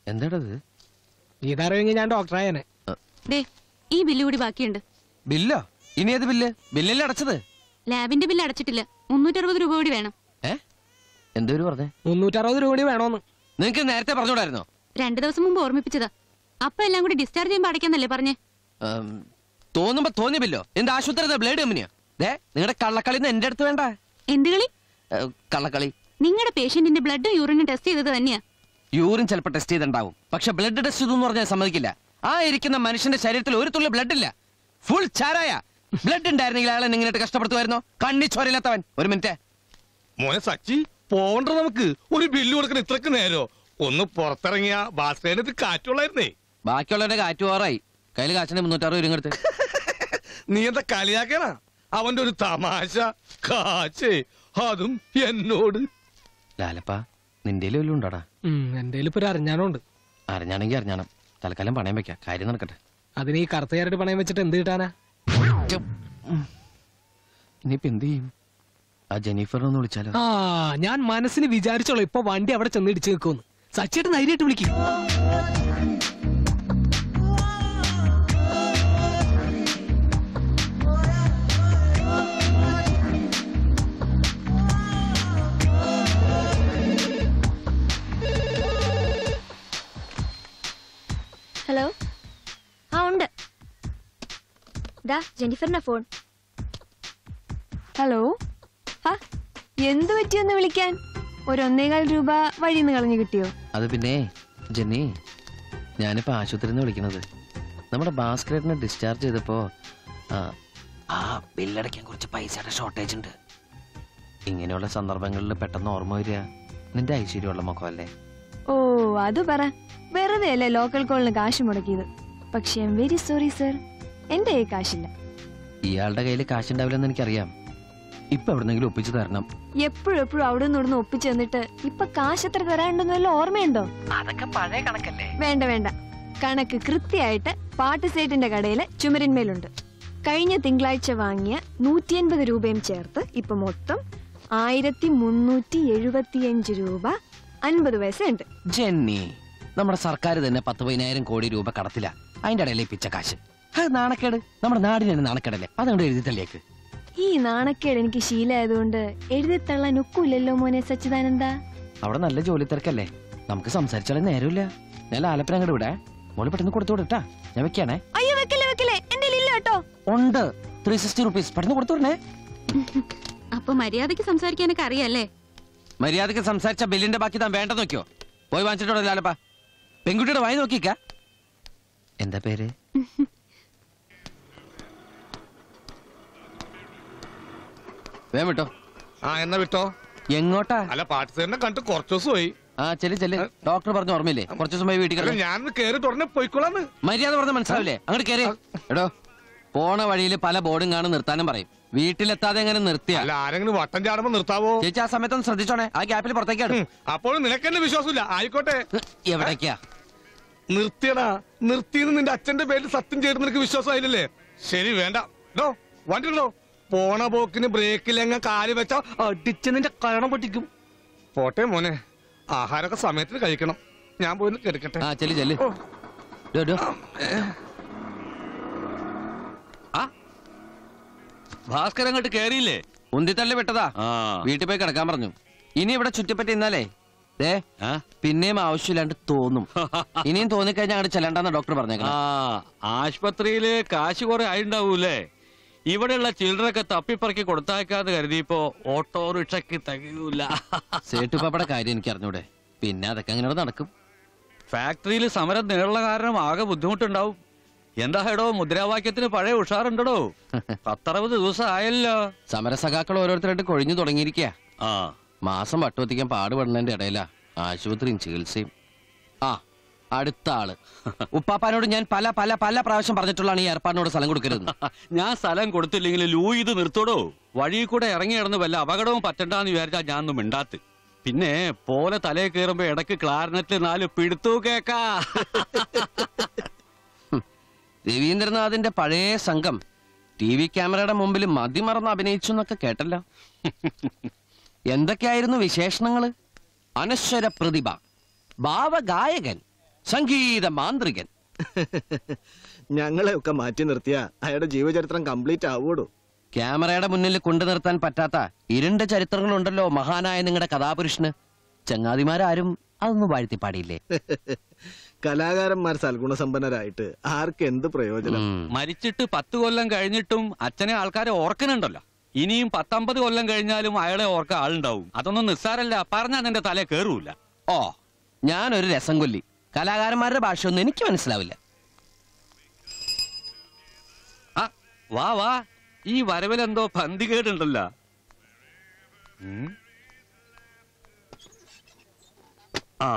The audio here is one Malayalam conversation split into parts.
എന്താടത് ഇതറിയെങ്കിൽ ഞാൻ ഡോക്ടറായനെ ദേ ഈ ബില്ല് കൂടി ബാക്കിയുണ്ട് ബില്ലോ ഇനി ഏത് ബില്ല് ബില്ലല്ലേ അടച്ചത് ലാബിന്റെ ബില്ല് അടച്ചിട്ടില്ല മുന്നൂറ്ററുപത് രൂപ കൂടി വേണം ഏ എന്തോര് പറഞ്ഞേ മുന്നൂറ്ററുപത് രൂപ കൂടി വേണോന്ന് നിങ്ങക്ക് നേരത്തെ പറഞ്ഞൂടായിരുന്നോ രണ്ടു ദിവസം മുമ്പ് ഓർമ്മിപ്പിച്ചതാ അപ്പൊ എല്ലാം കൂടി ഡിസ്ചാർജ് ചെയ്യുമ്പോ അടയ്ക്കാന്നല്ലേ പറഞ്ഞേ ഉം, തോന്നുമ്പോ തോന്നിയ ബില്ലോ എന്താ ആശുപത്രി ബ്ലേഡ് കമ്പനിയാ ദേ നിങ്ങളുടെ കള്ളക്കളി എന്റെ അടുത്ത് വേണ്ട എന്ത് കളി ഏ, കള്ളക്കളി നിങ്ങളുടെ പേഷ്യന്റിന്റെ ബ്ലഡും യൂറിനും ടെസ്റ്റ് ചെയ്തത് തന്നെയാ യൂറിൻ ചിലപ്പോൾ ടെസ്റ്റ് ചെയ്തിട്ടുണ്ടാവും പക്ഷെ ബ്ലഡ് ടെസ്റ്റ് ചെയ്തു എന്ന് പറഞ്ഞാൽ സമ്മതിക്കില്ല ആ ഇരിക്കുന്ന മനുഷ്യന്റെ ശരീരത്തിൽ ഒരു തുള്ളി ബ്ലഡ് ഇല്ല ഫുൾ ചാരായ ബ്ലഡ് ഉണ്ടായിരുന്നെങ്കിൽ അയാളെ ഇങ്ങനെ കഷ്ടപ്പെടുത്തുമായിരുന്നോ കണ്ണി ചോരയില്ലാത്തവൻ ഒരു മിനിറ്റ് മോനെ സച്ചി പോവണ്ട നമുക്ക് ഒരു ബില്ല് കൊടുക്കണ ഇത്രക്ക് നേരോ ഒന്ന് പുറത്തിറങ്ങിയ ഭാസ്കരന് കാറ്റുള്ളായിരുന്നേ ബാക്കിയുള്ളവരുടെ കാറ്റ് പോറായി കയ്യിൽ കാച്ചിന് മുന്നൂറ്ററുപത് രൂപ എടുത്ത് നീ എന്താ കളിയാക്കണ അവന്റെ ഒരു തമാശ കാച്ചേ അതും എന്നോട് ലാലപ്പ നിന്റെ വല്ലതും ഉണ്ടോടാ എന്റെ ഇപ്പൊ ഒരു അറിഞ്ഞാനുണ്ട് അറിഞ്ഞാണെങ്കിൽ അറിഞ്ഞാണം തൽക്കാലം പണയം വെക്കാം കാര്യം നടക്കട്ടെ അതിന് ഈ കറുത്തയായിട്ട് പണയം വെച്ചിട്ട് എന്ത് കിട്ടാനാ ഇനിയിപ്പോ എന്ത് ചെയ്യും ആ ജെനീഫറിനെ ഒന്ന് വിളിച്ചാലോ ആ ഞാൻ മനസ്സിന് വിചാരിച്ചോളൂ ഇപ്പൊ വണ്ടി അവിടെ ചെന്ന് ഇടിച്ചു നിൽക്കുമെന്ന് സച്ചിട്ട് ധൈര്യമായിട്ട് വിളിക്കും ഹലോ ആ ഉണ്ട് ദാ ജെന്നിഫറിന്റെ ഫോൺ ഹലോ ആ എന്തു പറ്റിയൊന്ന് വിളിക്കാൻ ഒരു ഒന്നേകാൽ രൂപ വഴിന്ന് കളഞ്ഞു കിട്ടിയോ അത് പിന്നെ ജെന്നി ഞാനിപ്പോ ആശുപത്രിയിൽ നിന്ന് വിളിക്കണത് നമ്മുടെ ഭാസ്കരനെ ഡിസ്ചാർജ് ചെയ്തപ്പോ ആ, ആ ബില്ലടയ്ക്കാൻ കുറച്ച് പൈസയുടെ ഷോർട്ടേജ് ഉണ്ട് ഇങ്ങനെയുള്ള സന്ദർഭങ്ങളിൽ പെട്ടെന്ന് ഓർമ്മ വരിക നിന്റെ ഐശ്വര്യമുള്ള മുഖമല്ലേ ഓ അത് പറ വെറുതെ അല്ലേ ലോക്കൽ കോളിന് കാശ് മുടക്കിയത് പക്ഷെ I am very sorry sir എന്റെ കയ്യിൽ കാശില്ല ഇയാളുടെ കയ്യിൽ കാശുണ്ടാവില്ലെന്ന് എനിക്കറിയാം ഇപ്പൊ എവിടെന്നെങ്കിലും ഒപ്പിച്ചു തരണം എപ്പോഴും എപ്പോഴും അവിടെ നിന്ന് ഇവിടുന്ന് ഒപ്പിച്ചു തന്നിട്ട് ഇപ്പൊ കാശ് എത്ര തരാനുണ്ടെന്ന് വല്ല ഓർമ്മയുണ്ടോ അതൊക്കെ പഴയ കണക്കല്ലേ വേണ്ട വേണ്ട കണക്ക് കൃത്യമായിട്ട് പാട്ട് സേറ്റിന്റെ കടയില് ചുമരിന്മേലുണ്ട് കഴിഞ്ഞ തിങ്കളാഴ്ച വാങ്ങിയ നൂറ്റി അൻപത് രൂപയും ചേർത്ത് ഇപ്പൊ മൊത്തം ആയിരത്തി മുന്നൂറ്റി എഴുപത്തിയഞ്ച് രൂപ അൻപത് പൈസ ഉണ്ട് ജെന്നി നമ്മുടെ സർക്കാർ തന്നെ പത്ത് പതിനായിരം കോടി രൂപ കടത്തില്ല അതിന്റെ ഇടയിലെ പിച്ച കാശ് അത് നാണക്കേട് നമ്മുടെ നാടിന് തന്നെ നാണക്കേടല്ലേ അതുകൊണ്ട് എഴുതി തള്ളിയേക്ക് ഈ നാണക്കേട് എനിക്ക് ശീലമായതുകൊണ്ട് എഴുതിത്തള്ളാൻ ഒക്കില്ലല്ലോ മോനെ സച്ചിദാനന്ദ അവിടെ നല്ല ജോലി തിരക്കല്ലേ നമുക്ക് സംസാരിച്ചാലേ നേരമില്ല ഞാൻ ലാലപ്പന അങ്ങോട്ട് വിടേ മോള് പെട്ടെന്ന് കൊടുത്തു വിടട്ടാ ഞാൻ വെക്കാണേ അയ്യോ വെക്കല്ലേ വെക്കല്ലേ എന്റെ ഇല്ല കേട്ടോ ഉണ്ട് ത്രീ സിക്സ്റ്റി റുപ്പീസ് പെട്ടെന്ന് കൊടുത്തു വിടണേ അപ്പൊ മര്യാദയ്ക്ക് സംസാരിക്കാനൊക്കെ അറിയാല്ലേ മര്യാദക്ക് സംസാരിച്ച ബില്ലിന്റെ ബാക്കി താൻ വേണ്ട നോക്കിയോ പോയി വാങ്ങിച്ചിട്ടോ ലാലപ്പ പെൺകുട്ടിയുടെ വായി നോക്കിക്ക എന്താ പേര് വേം വിട്ടോ ആ എന്നാ വിട്ടോ എങ്ങോട്ടാ അല്ല പാട്ടുസേരനെ കണ്ടിട്ട് കുറച്ചു ദിവസമായി ആ ചെല്ലു ചെല്ലു ഡോക്ടർ പറഞ്ഞു ഓർമ്മയില്ലേ കുറച്ച് ദിവസം പോയി വീട്ടിൽ അല്ല കിടന്നു ഞാനൊന്ന് കേറി തുടനെ പോയിക്കോളാന്ന് മര്യാദ പറഞ്ഞ മനസ്സിലാവില്ലേ അങ്ങോട്ട് കയറി എടോ പോണ വഴിയിൽ പല ബോർഡും കാണും നിർത്താനും പറയും വീട്ടിലെത്താതെ എങ്ങനെ നിർത്തിയ അല്ല ആരെങ്കിലും വട്ടം ചാടുമ്പോ നിർത്താവോ ചേച്ചി ആ സമയത്തൊന്ന് ശ്രദ്ധിച്ചോണേ ആ ഗ്യാപ്പിൽ പുറത്തേക്കാണ് ഉം, അപ്പോഴും നിനക്കെന്നെ വിശ്വാസമില്ല ആയിക്കോട്ടെ എവിടേക്കാ നിർത്തിയടാ നിർത്തിയെന്ന് നിന്റെ അച്ഛന്റെ പേരിൽ സത്യം ചെയ്ത് നിനക്ക് വിശ്വാസമായില്ലേ ശരി വേണ്ട ഡോ വണ്ടി ഉണ്ടോ പോണ പോക്കിന് ബ്രേക്കിലെങ്ങ കാല് വെച്ചാ അടിച്ച് നിന്റെ കരണം പൊട്ടിക്കും പോട്ടെ മോനെ ആഹാരമൊക്കെ സമയത്തിന് കഴിക്കണം ഞാൻ പോയി കെടുക്കട്ടെ ആ ചെല്ലു ചെല്ലു ഓ. ഡോ, ഡോ. ആ ഭാസ്കർ അങ്ങോട്ട് കേറിയില്ലേ ഉന്തിത്തള്ളി വിട്ടതാ ആ വീട്ടിൽ പോയി കിടക്കാൻ പറഞ്ഞു ഇനി ഇവിടെ ചുറ്റിപ്പറ്റി ഇന്നാലേ ദേ ആ? പിന്നെയും ആവശ്യമില്ലാണ്ട് തോന്നും ഇനിയും തോന്നിക്കഴിഞ്ഞാൽ അങ്ങോട്ട് ചെല്ലണ്ടെന്ന ഡോക്ടർ ആ പറഞ്ഞേക്കണം ആശുപത്രിയില് കാശ് കുറെ ആയിണ്ടാവൂലേ ഇവിടെയുള്ള ചിൽഡ്രനൊക്കെ തപ്പിപ്പറക്കി കൊടുത്താക്കാന്ന് കരുതിയപ്പോ ഓട്ടോറിക്ഷക്ക് തികയൂല സേട്ടുപ്പാപ്പയുടെ കാര്യം എനിക്ക് അറിഞ്ഞൂടെ പിന്നെ അതൊക്കെ അങ്ങനെ നടക്കും ഫാക്ടറിയിൽ സമരം നീളുള്ള കാരണം ആകെ ബുദ്ധിമുട്ടുണ്ടാവും എന്താ ഹെടോ മുദ്രാവാക്യത്തിന് പഴയ ഉഷാറുണ്ടോ പത്തറുപത് ദിവസം ആയല്ലോ സമരസഖാക്കൾ ഓരോരുത്തരായിട്ട് കൊഴിഞ്ഞു തുടങ്ങിയിരിക്കുക ആ മാസം വട്ടുവത്തിക്കാൻ പാടുപെടുന്നതിന്റെ ഇടയിലാ ആശുപത്രിയും ചികിത്സയും ആ അടുത്ത ആള് ഉപ്പാപ്പാനോട് ഞാൻ പല പല പല പ്രാവശ്യം പറഞ്ഞിട്ടുള്ളതാണ് ഈ ഏർപ്പാടിനോട് സ്ഥലം കൊടുക്കരുത് ഞാൻ സ്ഥലം കൊടുത്തില്ലെങ്കിൽ ലൂ ഇത് നിർത്തോടോ വഴി കൂടെ ഇറങ്ങി കിടന്ന് വല്ല അപകടവും പറ്റണ്ടെന്ന് വിചാരിച്ചാ ഞാൻ ഒന്നും മിണ്ടാത്ത് പിന്നെ പോലെ തലേ കയറുമ്പോ ഇടയ്ക്ക് ക്ലാരനറ്റിൽ നാല് പിടുത്തു കേക്കാ രവീന്ദ്രനാഥിന്റെ പഴയ സംഘം ടി വി ക്യാമറയുടെ മുമ്പിൽ മതിമറന്ന് അഭിനയിച്ചു എന്നൊക്കെ കേട്ടല്ലോ എന്തൊക്കെയായിരുന്നു വിശേഷണങ്ങള് അനശ്വര പ്രതിഭ ഭാവഗായകൻ സംഗീത മാന്ത്രികൻ ഞങ്ങളെ ഒക്കെ മാറ്റി നിർത്തിയ അയാളുടെ ജീവചരിത്രം കംപ്ലീറ്റ് ആവൂടോ ക്യാമറയുടെ മുന്നിൽ കൊണ്ടു നിർത്താൻ പറ്റാത്ത ഇരുണ്ട ചരിത്രങ്ങളുണ്ടല്ലോ മഹാനായ നിങ്ങളുടെ കഥാപുരുഷന് ചങ്ങാതിമാരാരും അതൊന്നും വാഴ്ത്തി പാടിയില്ലേ കലാകാരന്മാർ സൽഗുണസമ്പന്നരായിട്ട് ആർക്ക് എന്ത് പ്രയോജനം ഉം. മരിച്ചിട്ട് പത്ത് കൊല്ലം കഴിഞ്ഞിട്ടും അച്ഛനെ ആൾക്കാരെ ഓർക്കുന്നുണ്ടല്ലോ ഇനിയും പത്തമ്പത് കൊല്ലം കഴിഞ്ഞാലും അയാളെ ഓർക്ക ആളുണ്ടാവും അതൊന്നും നിസ്സാരല്ല പറഞ്ഞാ നിന്റെ തലേ കേറൂല ഓ ഞാനൊരു രസം കൊല്ലി കലാകാരന്മാരുടെ ഭാഷയൊന്നും എനിക്ക് മനസ്സിലാവില്ല ആ വാ വാ ഈ വരവിലെന്തോ പന്തികേടുണ്ടല്ലോ ഉം. ആ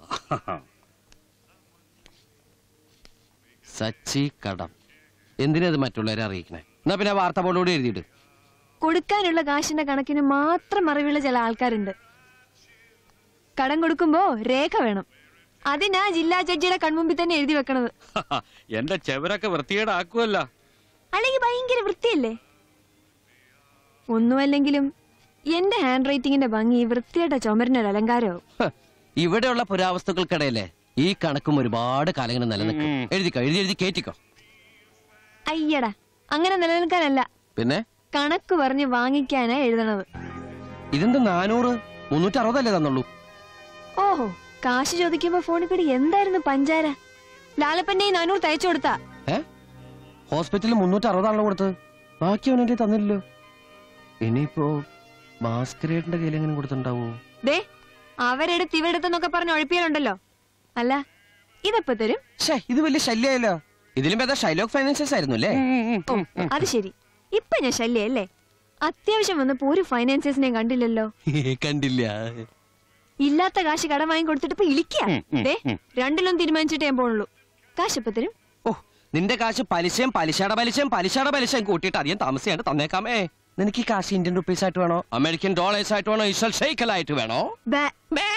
സച്ചി കടം എന്തിനത് മറ്റുള്ളവരെ അറിയിക്കണേ എന്നാ പിന്നെ വാർത്ത ബോർഡോട് എഴുതിയിട്ട് കൊടുക്കാനുള്ള കാശിന്റെ കണക്കിന് മാത്രം അറിവുള്ള ചില ആൾക്കാരുണ്ട് കടം കൊടുക്കുമ്പോ രേഖ വേണം അതിനാ ജില്ലാ ജഡ്ജിയുടെ കൺമുമ്പിൽ തന്നെ എഴുതി വെക്കണത് എന്റെ ചെവരൊക്കെ വൃത്തികേടാക്കുമല്ല അല്ലെങ്കിൽ ഭയങ്കര വൃത്തിയല്ലേ ഒന്നുമല്ലെങ്കിലും എന്റെ ഹാൻഡ് റൈറ്റിംഗിന്റെ ഭംഗി വൃത്തിയായിട്ട ചുമരിനൊരു അലങ്കാരമാവും ഹ, ഇവിടെയുള്ള പുരാവസ്തുക്കൾക്കിടയിലെ ഈ കണക്കും ഒരുപാട് കാലങ്ങൾ നിലനിൽക്കും ഉം. എഴുതിക്കോ എഴുതി എഴുതി കേറ്റിക്കോ അയ്യടാ അങ്ങനെ നിലനിൽക്കാനല്ല പിന്നെ കണക്ക് പറഞ്ഞ് വാങ്ങിക്കാനാ എഴുതണത് ഇതെന്ത് നാനൂറ് മുന്നൂറ്റി അറുപതല്ലേ തന്നുള്ളൂ ഓഹോ കാശ് ചോദിക്കുമ്പോ ഫോണിൽ കൂടി എന്തായിരുന്നു പഞ്ചാര ലാലപ്പന്റെ ഈ നാനൂറ് തയ്ച്ചു കൊടുത്താ ഏ ഹോസ്പിറ്റലിൽ മുന്നൂറ്റി അറുപതാണല്ലോ കൊടുത്തത് ബാക്കി അവൻ എന്റെ തന്നില്ലല്ലോ ഇനിയിപ്പോ ഭാസ്കരേട്ടന്റെ കയ്യിൽ എങ്ങനെ കൊടുത്തിട്ടുണ്ടാവോ ദേ അവരെടുത്ത് ഇവരെടുത്തെന്നൊക്കെ പറഞ്ഞ് ഒഴിപ്പിയാലുണ്ടല്ലോ അല്ല ഇതെപ്പോ തരും ഷേ ഇത് വലിയ ശല്യമായല്ലോ ഇതിലും ഭേദം ഷൈലോക്ക് ഫൈനാൻഷ്യൽസ് ആയിരുന്നു അല്ലേ ഓ അത് ശരി ഇപ്പൊ ഞാൻ ശല്യല്ലേ അത്യാവശ്യം വന്നപ്പോ ഒരു ഫൈനാൻസിയേഴ്സിനെയും കണ്ടില്ലല്ലോ കണ്ടില്ല ഇല്ലാത്ത കാശ് കടം വാങ്ങി കൊടുത്തിട്ട് ഇപ്പൊ ഇളിക്കുക ഉം, ഉം, ദേ ഉം. രണ്ടിലും തീരുമാനിച്ചിട്ടേ ഞാൻ പോണുള്ളൂ കാശ് എപ്പോ തരും ഓ നിന്റെ കാശ് പലിശയും പലിശയുടെ പലിശയും പലിശയുടെ പലിശയും കൂട്ടിയിട്ട് അധികം താമസിയാണ്ട് തന്നേക്കാമേ നിനക്ക് ഈ കാശ് ഇന്ത്യൻ റുപ്പീസ് ആയിട്ട് വേണോ അമേരിക്കൻ ഡോളേഴ്സ് ആയിട്ട് വേണോ ഇസൽ ഷെയ്ക്കലായിട്ട് വേണോ ബേ.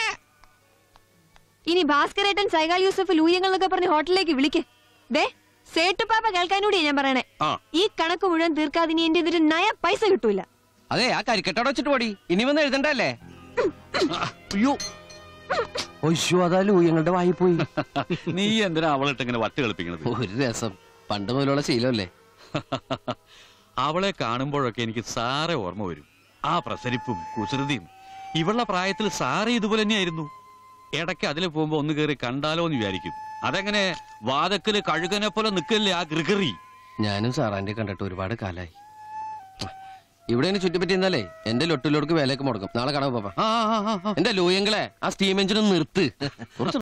ഇനി ഭാസ്കരേട്ടൻ സൈകാൾ യൂസഫ് ലൂയങ്ങൾ എന്നൊക്കെ പറഞ്ഞ് ഹോട്ടലിലേക്ക് വിളിക്ക് ദേ സേട്ടു പാപ്പ കേൾക്കാനൂടി ഞാൻ പറയണേ ആ ഈ കണക്ക് മുഴുവൻ തീർക്കാതെ ഇനി എന്റെ ഇതിന് നയ പൈസ കിട്ടൂല അതെ ആ കരിക്കട്ടോടെ വെച്ചിട്ട് പോടി ഇനി വന്ന് എഴുതണ്ടല്ലേ അയ്യോ ഒയ്യോ അതാ ലൂയങ്ങളുടെ വായി പോയി നീ എന്തിനാ അവളിട്ട് ഇങ്ങനെ വട്ട് കളിപ്പിക്കണത് ഒരു രസം പണ്ട് മുതലുള്ള ശീലമല്ലേ അവളെ കാണുമ്പോഴൊക്കെ എനിക്ക് സാറെ ഓർമ്മ വരും ആ പ്രസരിപ്പും കുസൃതിയും ഇവളുടെ പ്രായത്തിൽ സാറ് ഇതുപോലെ തന്നെയായിരുന്നു ഇടയ്ക്ക് അതിൽ പോകുമ്പോ ഒന്ന് കയറി കണ്ടാലോ എന്ന് വിചാരിക്കും അതെങ്ങനെ വാതക്കല് കഴുകനെ പോലെ നിൽക്കല്ലേ ആ ഗൃഗറി ഞാനും സാറാന്റെ കണ്ടിട്ട് ഒരുപാട് കാലായി ഇവിടെ ചുറ്റിപ്പറ്റി എന്നാലേ എന്റെ ലൊട്ടിലോടക്ക് വേലയൊക്കെ മുടക്കും നാളെ കാണാം പാപ്പ ആ ആ, ആ, ആ. എന്റെ ലൂയങ്ങളെ ആ സ്റ്റീം എഞ്ചിനും നിർത്ത് കുറച്ച്